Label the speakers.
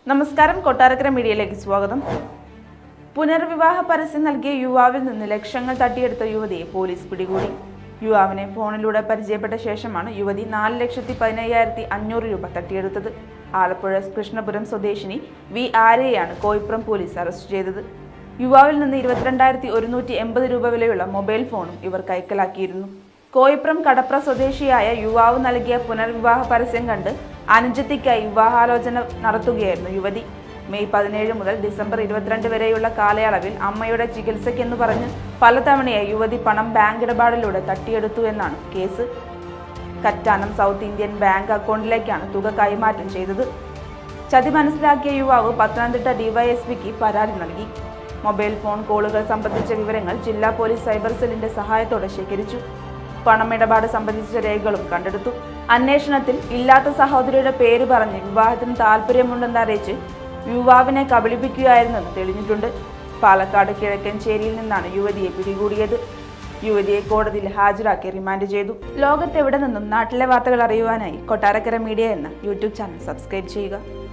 Speaker 1: നമസ്കാരം കൊട്ടാരക്കര മീഡിയയിലേക്ക് സ്വാഗതം പുനർവിവാഹ പരസ്യം നൽകിയ യുവാവിൽ നിന്ന് ലക്ഷങ്ങൾ തട്ടിയെടുത്ത യുവതിയെ പോലീസ് പിടികൂടി യുവാവിനെ ഫോണിലൂടെ പരിചയപ്പെട്ട ശേഷമാണ് യുവതി നാല് ലക്ഷത്തി പതിനയ്യായിരത്തി അഞ്ഞൂറ് രൂപ തട്ടിയെടുത്തത് ആലപ്പുഴ കൃഷ്ണപുരം സ്വദേശിനി വി ആരെയാണ് കോയിപ്പുറം പോലീസ് അറസ്റ്റ് ചെയ്തത് യുവാവിൽ നിന്ന് ഇരുപത്തിരണ്ടായിരത്തി ഒരുന്നൂറ്റി എൺപത് രൂപ വിലയുള്ള മൊബൈൽ ഫോണും ഇവർ കൈക്കലാക്കിയിരുന്നു കോയിപ്രം കടപ്ര സ്വദേശിയായ യുവാവ് നൽകിയ പുനർവിവാഹ പരസ്യം കണ്ട് അനുജത്തിക്കായി വിവാഹാലോചന നടത്തുകയായിരുന്നു യുവതി മെയ് പതിനേഴ് മുതൽ ഡിസംബർ ഇരുപത്തിരണ്ട് വരെയുള്ള കാലയളവിൽ അമ്മയുടെ ചികിത്സയ്ക്കെന്ന് പറഞ്ഞ് പലതവണയായി യുവതി പണം ബാങ്ക് ഇടപാടിലൂടെ തട്ടിയെടുത്തു എന്നാണ് case Kattanam South Indian bank അക്കൗണ്ടിലേക്കാണ് തുക കൈമാറ്റം ചെയ്തത് ചതി മനസ്സിലാക്കിയ യുവാവ് പത്തനംതിട്ട ഡിവൈഎസ്പിക്ക് പരാതി നൽകി മൊബൈൽ ഫോൺ കോളുകൾ സംബന്ധിച്ച വിവരങ്ങൾ ജില്ലാ പോലീസ് സൈബർ സെല്ലിന്റെ സഹായത്തോടെ ശേഖരിച്ചു പണമിടപാട് സംബന്ധിച്ച രേഖകളും കണ്ടെടുത്തു അന്വേഷണത്തിൽ ഇല്ലാത്ത സഹോദരിയുടെ പേര് പറഞ്ഞ് വിവാഹത്തിന് താല്പര്യമുണ്ടെന്ന് അറിയിച്ച് യുവാവിനെ കബളിപ്പിക്കുകയായിരുന്നെന്ന് തെളിഞ്ഞിട്ടുണ്ട് പാലക്കാട് കിഴക്കൻചേരിയിൽ നിന്നാണ് യുവതിയെ പിടികൂടിയത് യുവതിയെ കോടതിയിൽ ഹാജരാക്കി റിമാൻഡ് ചെയ്തു ലോകത്തെവിടെ നിന്നും നാട്ടിലെ വാർത്തകൾ അറിയുവാനായി കൊട്ടാരക്കര മീഡിയ എന്ന യൂട്യൂബ് ചാനൽ സബ്സ്ക്രൈബ് ചെയ്യുക